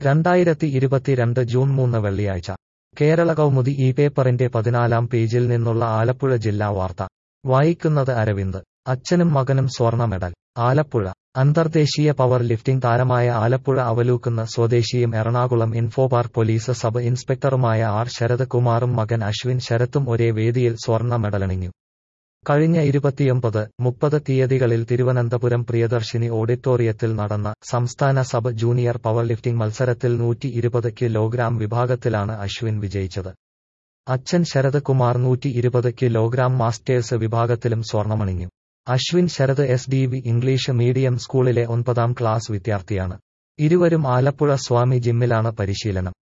രണ്ടായിരത്തി ഇരുപത്തിരണ്ട് ജൂൺ മൂന്ന് വെള്ളിയാഴ്ച കേരള കൗമുദി ഈ പേപ്പറിന്റെ പതിനാലാം പേജിൽ നിന്നുള്ള ആലപ്പുഴ ജില്ലാ വാർത്ത വായിക്കുന്നത് അരവിന്ദ് അച്ഛനും മകനും സ്വർണ്ണ മെഡൽ ആലപ്പുഴ അന്തർദേശീയ പവർ ലിഫ്റ്റിംഗ് താരമായ ആലപ്പുഴ അവലൂക്കുന്ന് സ്വദേശിയും എറണാകുളം ഇൻഫോപാർക്ക് പോലീസ് സബ് ഇൻസ്പെക്ടറുമായ ആർ ശരത് കുമാറും മകൻ അശ്വിൻ ശരത്തും ഒരേ വേദിയിൽ സ്വർണ്ണ മെഡലണിഞ്ഞു കഴിഞ്ഞ ഇരുപത്തിയൊമ്പത് മുപ്പത് തീയതികളിൽ തിരുവനന്തപുരം പ്രിയദർശിനി ഓഡിറ്റോറിയത്തിൽ നടന്ന സംസ്ഥാന സബ് ജൂനിയർ പവർ ലിഫ്റ്റിംഗ് മത്സരത്തിൽ നൂറ്റി ഇരുപത് കിലോഗ്രാം വിഭാഗത്തിലാണ് അശ്വിൻ വിജയിച്ചത് അച്ഛൻ ശരത് കുമാർ നൂറ്റി ഇരുപത് കിലോഗ്രാം മാസ്റ്റേഴ്സ് വിഭാഗത്തിലും സ്വർണമണിഞ്ഞു Ashwin Sarath S D V English medium സ്കൂളിലെ ഒൻപതാം ക്ലാസ് വിദ്യാർത്ഥിയാണ് ഇരുവരും ആലപ്പുഴ സ്വാമി ജിമ്മിലാണ് പരിശീലനം